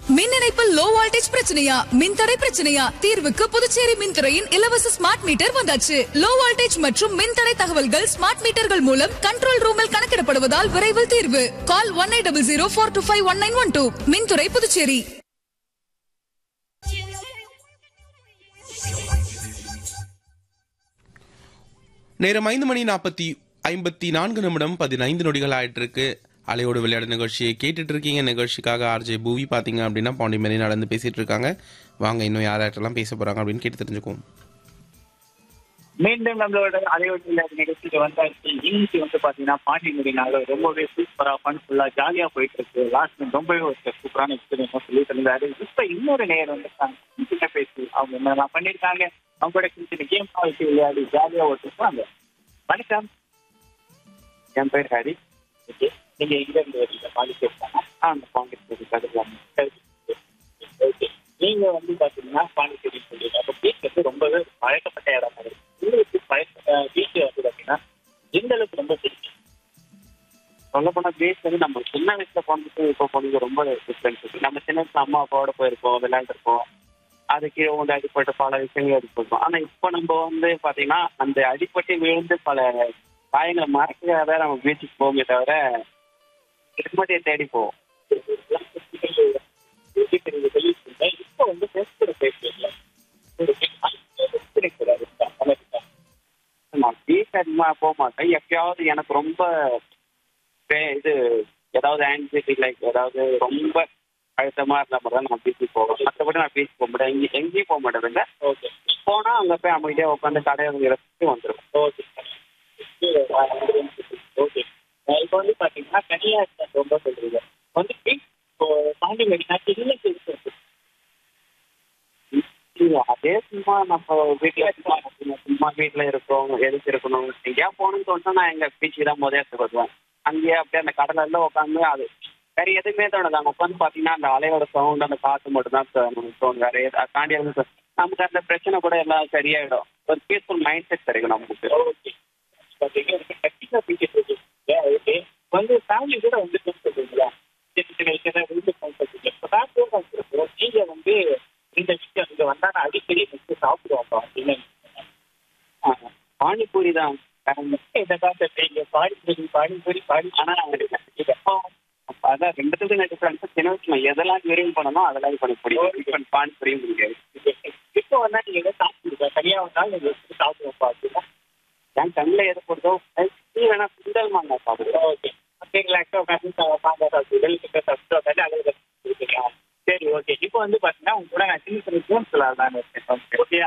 மின் இணைப்பில் low voltage பிரச்சனையா மின்தடை பிரச்சனையா தீர்வுக்கு புதுச்சேரி மின்துறையின் இலவச ஸ்மார்ட் மீட்டர் வந்தாச்சு லோ வோல்டேஜ் மற்றும் மின்தடை தகவல்கள் ஸ்மார்ட் மீட்டர்கள் மூலம் கண்ட்ரோல் ரூமில் கணக்கிடப்படுவதால் விரைவில் தீர்வு call one eight double zero four two five one nine one two மின்துறை புதுச்சேரி நேரம் ஐந்து மணி நாற்பத்தி ஐம்பத்தி நான்கு நிமிடம் பதினைந்து நொடிகள் ஆயிட்டு இருக்கு அலையோடு விளையாட நிகழ்ச்சியை கேட்டுட்டு இருக்கீங்க நிகழ்ச்சிக்காக ஆர்ஜே பூவி பாத்தீங்க அப்படின்னா பாண்டி மேரி நடந்து பேசிட்டு இருக்காங்க வாங்க இன்னும் யார் யார்ட்டெல்லாம் பேச போறாங்க அப்படின்னு கேட்டு தெரிஞ்சுக்குவோம் மீண்டும் நம்மளோட அலைவட்டில நிகழ்ச்சிக்கு வந்தாச்சு இன்னைக்கு வந்து பாத்தீங்கன்னா பாண்டிமுடி நாள் ரொம்பவே சூப்பரா ஃபன்ஃபுல்லா ஜாலியா போயிட்டு இருக்கு லாஸ்ட் ரொம்பவே ஒரு சூப்பரான எக்ஸ்பீரியன்ஸ் சொல்லிட்டு இருந்தாரு இப்ப இன்னொரு நேரம் வந்து சின்ன பேசி அவங்க என்னெல்லாம் பண்ணிருக்காங்க அவங்களோட சின்ன சின்ன கேம் வச்சு விளையாடி ஜாலியா ஓட்டிருக்காங்க வணக்கம் என் பேர் ஹரி ஓகே நீங்க எங்க இருந்து வரீங்க பாண்டிச்சேரி தானே ஆ அந்த பாண்டிச்சேரி கதிர்வாங்க ஓகே நீங்க வந்து பாத்தீங்கன்னா பாண்டிச்சேரி சொல்லிட்டு அப்ப பீச் வந்து ரொம்பவே பழக்கப்பட்ட இடமா இருக்கு உங்களுக்கு பழக்க பீச் வந்து பாத்தீங்கன்னா எந்த அளவுக்கு ரொம்ப பிடிக்கும் சொல்ல போனா பீச் வந்து நம்ம சின்ன வயசுல போனதுக்கு இப்போ போனது ரொம்ப டிஃப்ரென்ஸ் இருக்கு நம்ம சின்ன வயசுல அம்மா அப்பாவோட போயிருப்போம் விளையாண்டுருப்போம் அதுக்கு வந்து அடிப்பட்ட பல விஷயங்கள் அடிப்பட்டோம் ஆனா இப்போ நம்ம வந்து பாத்தீங்கன்னா அந்த அடிப்பட்டு விழுந்து பல காயங்களை மறக்காத நம்ம பீச்சுக்கு போவோமே தவிர நிம்மதியை தேடி போவோம் இப்போ வந்து பேசுகிற பேசல நான் பீச் அதிகமா போக மாட்டேன் எப்பயாவது எனக்கு ரொம்ப பே- இது ஏதாவது ஆன்சைட்டி லைக் ஏதாவது ரொம்ப அழுத்தமா இருந்தா மட்டும் தான் நான் பீச்சுக்கு போவேன் மற்றபடி நான் பீச் போக மாட்டேன் எங்கேயும் எங்கேயும் போக மாட்டேன் ஓகே போனா அங்க போய் அமைதியா உட்காந்து கடையை ரசிச்சு வந்துடும் ஓகே ஓகே இப்போ வந்து பாத்தீங்கன்னா தனியா ரொம்ப சொல்றீங்க வந்து பீச் தாண்டி வெளினா சின்ன பீச் இருக்கு இல்ல, அதே சும்மா நம்ம வீட்டுல இருக்கோம். சும்மா வீட்டுல இருக்கோம் எதுக்கு இருக்கணும் எங்கேயா போகணும்னு தோணுச்சா நான் எங்க பீச்சுக்கு தான் முதல் எடுத்து வருவேன் அங்கேயே அப்படியே அந்த கடல்ல உட்காந்து அது வேற எதுவுமே தோணுது அங்க உட்காந்து பாத்தீங்கன்னா அந்த அலையோட சவுண்ட் அந்த காத்து மட்டும் தான் நமக்கு தோணும் வேற எது அதை தாண்டி எதுவும் தோணு- நமக்கு அந்த பிரச்சனை கூட எல்லாம் சரியாயிடும் ஒரு பீஸ்ஃபுல் மைண்ட் செட் கிடைக்கும் நமக்கு ஓகே பாத்தீங்கன்னா பீச் ஓகே வந்து ஃபேமிலி கூட வந்து சொல்றீங்களா சின்ன சின்ன விஷயம் வந்து சொல்றீங்க இப்போ தான் நீங்க வந்து இந்த விஷயம் இங்க வந்தா நான் அடிக்கடி வந்து சாப்பிடுவோம் அப்படின்னு பானிபூரி தான் இந்த காசு நீங்க பானிபூரி பானிபூரி பானி ஆனா எப்போ அதான் ரெண்டுத்துக்கும் நான் டிஃபரன்ஸ் சின்ன வயசுல நான் எதெல்லாம் விரும்பி பண்ணணும் அதெல்லாம் இது பண்ண முடியும் இப்போ பானிபூரியும் முடியாது இப்போ வந்தா நீங்க எதை சாப்பிடுங்க சரியா வந்தாலும் நீங்க எப்படி சாப்பிடுவோம் அப்படின்னா என் கண்ணில் எது போடுதோ நீ வேணா சுண்டல் மாங்காய் சாப்பிடுவோம் ஓகே ரிலாக்ஸாக உட்காந்து மாங்காய் சாப்பிடுதல் கிட்ட சாப்பிட்டு உட்காந்து அழகு சரி ஓகே இப்போ வந்து பாத்தீங்கன்னா உங்க கூட நான் சின்ன சின்ன கேம்ஸ் விளாடலான்னு இருக்கேன் ஓகே